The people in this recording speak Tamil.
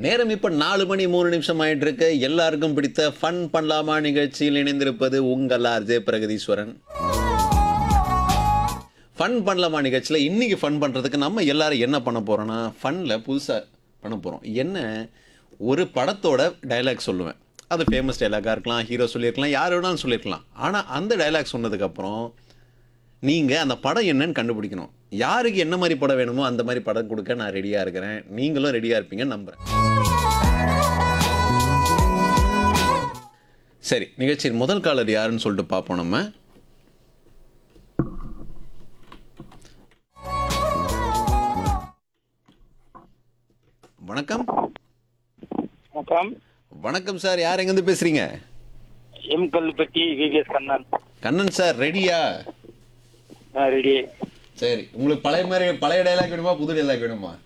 நேரம் இப்ப நாலு மணி மூணு நிமிஷம் ஆயிட்டு இருக்கு எல்லாருக்கும் பிடித்த ஃபன் பண்ணலாமா நிகழ்ச்சியில் இணைந்திருப்பது உங்கள் ஆர்ஜே பிரகதீஸ்வரன் ஃபன் பண்ணலாமா நிகழ்ச்சியில் இன்னைக்கு ஃபன் பண்ணுறதுக்கு நம்ம எல்லாரும் என்ன பண்ண போறோம்னா ஃபன்னில் புதுசாக பண்ண போகிறோம் என்ன ஒரு படத்தோட டைலாக் சொல்லுவேன் அது ஃபேமஸ் டைலாக்காக இருக்கலாம் ஹீரோ சொல்லியிருக்கலாம் யார் வேணாலும் சொல்லியிருக்கலாம் ஆனால் அந்த டைலாக் சொன்னதுக்கப்புறம் நீங்கள் அந்த படம் என்னன்னு கண்டுபிடிக்கணும் யாருக்கு என்ன மாதிரி படம் வேணுமோ அந்த மாதிரி படம் கொடுக்க நான் ரெடியாக இருக்கிறேன் நீங்களும் ரெடியாக இருப்பீங்கன்னு நம்புகிறேன் சரி நிகழ்ச்சியின் முதல் காலர் யாருன்னு சொல்லிட்டு பார்ப்போம் நம்ம வணக்கம் வணக்கம் வணக்கம் சார் யார் எங்கேருந்து பேசுறீங்க M Kallupatti VVS Kannan Kannan sir ரெடியா ரெடி சரி உங்களுக்கு பழைய மாதிரி பழைய டைலாக் வேணுமா புது டைலாக் வேணுமா